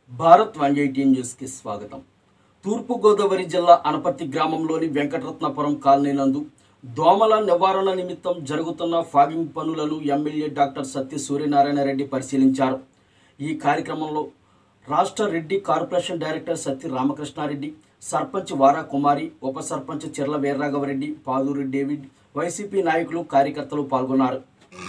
Bharat one eighteen న్యూస్కి స్వాగతం తూర్పుగోదావరి జిల్లా అనపర్తి గ్రామంలోని వెంకటరత్నపురం కాలనీ నందు దోమల నివారణ నిమిత్తం జరుగుతున్న ఫాగింగ్ పనులను ఎమ్మెల్యే డాక్టర్ సత్య సూర్యనారాయణ రెడ్డి పరిశీలించారు ఈ కార్యక్రమంలో రాష్ట్ర రెడ్డి కార్పొరేషన్ డైరెక్టర్ సత్య రామకృష్ణారెడ్డి సర్పంచ్ వారా కుమారి ఉప సర్పంచ్ చిర్ల వీర్రాఘవరెడ్డి పాదూరి డేవిడ్ వైసీపీ నాయకులు కార్యకర్తలు పాల్గొన్నారు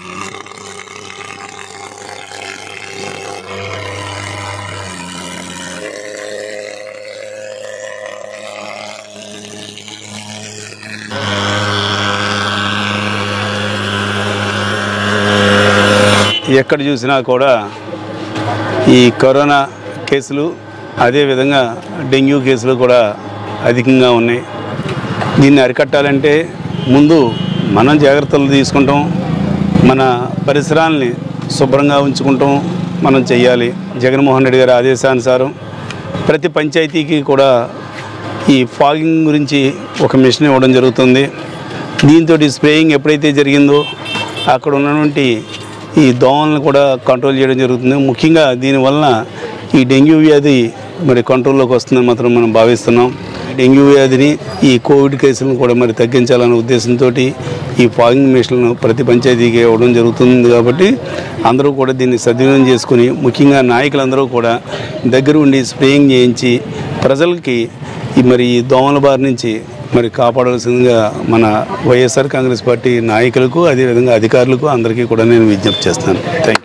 ఎక్కడ చూసినా కూడా ఈ కరోనా కేసులు అదేవిధంగా డెంగ్యూ కేసులు కూడా అధికంగా ఉన్నాయి దీన్ని అరికట్టాలంటే ముందు మనం జాగ్రత్తలు తీసుకుంటాం మన పరిసరాల్ని శుభ్రంగా ఉంచుకుంటాం మనం చెయ్యాలి జగన్మోహన్ రెడ్డి గారి ఆదేశానుసారం ప్రతి పంచాయతీకి కూడా ఈ ఫాగింగ్ గురించి ఒక మిషన్ ఇవ్వడం జరుగుతుంది దీంతో స్ప్రేయింగ్ ఎప్పుడైతే జరిగిందో అక్కడ ఉన్నటువంటి ఈ దోమలను కూడా కంట్రోల్ చేయడం జరుగుతుంది ముఖ్యంగా దీనివలన ఈ డెంగ్యూ వ్యాధి మరి కంట్రోల్లోకి వస్తుందని మాత్రం మనం భావిస్తున్నాం డెంగ్యూ వ్యాధిని ఈ కోవిడ్ కేసులను కూడా మరి తగ్గించాలనే ఉద్దేశంతో ఈ ఫాగింగ్ మిషన్లను ప్రతి పంచాయతీకి ఇవ్వడం జరుగుతుంది కాబట్టి అందరూ కూడా దీన్ని సద్వినియోగం చేసుకుని ముఖ్యంగా నాయకులందరూ కూడా దగ్గర ఉండి స్ప్రేయింగ్ చేయించి ప్రజలకి ఈ మరి ఈ దోమల బారి నుంచి మరి కాపాడాల్సిందిగా మన వైఎస్ఆర్ కాంగ్రెస్ పార్టీ నాయకులకు అదేవిధంగా అధికారులకు అందరికీ కూడా నేను విజ్ఞప్తి చేస్తాను థ్యాంక్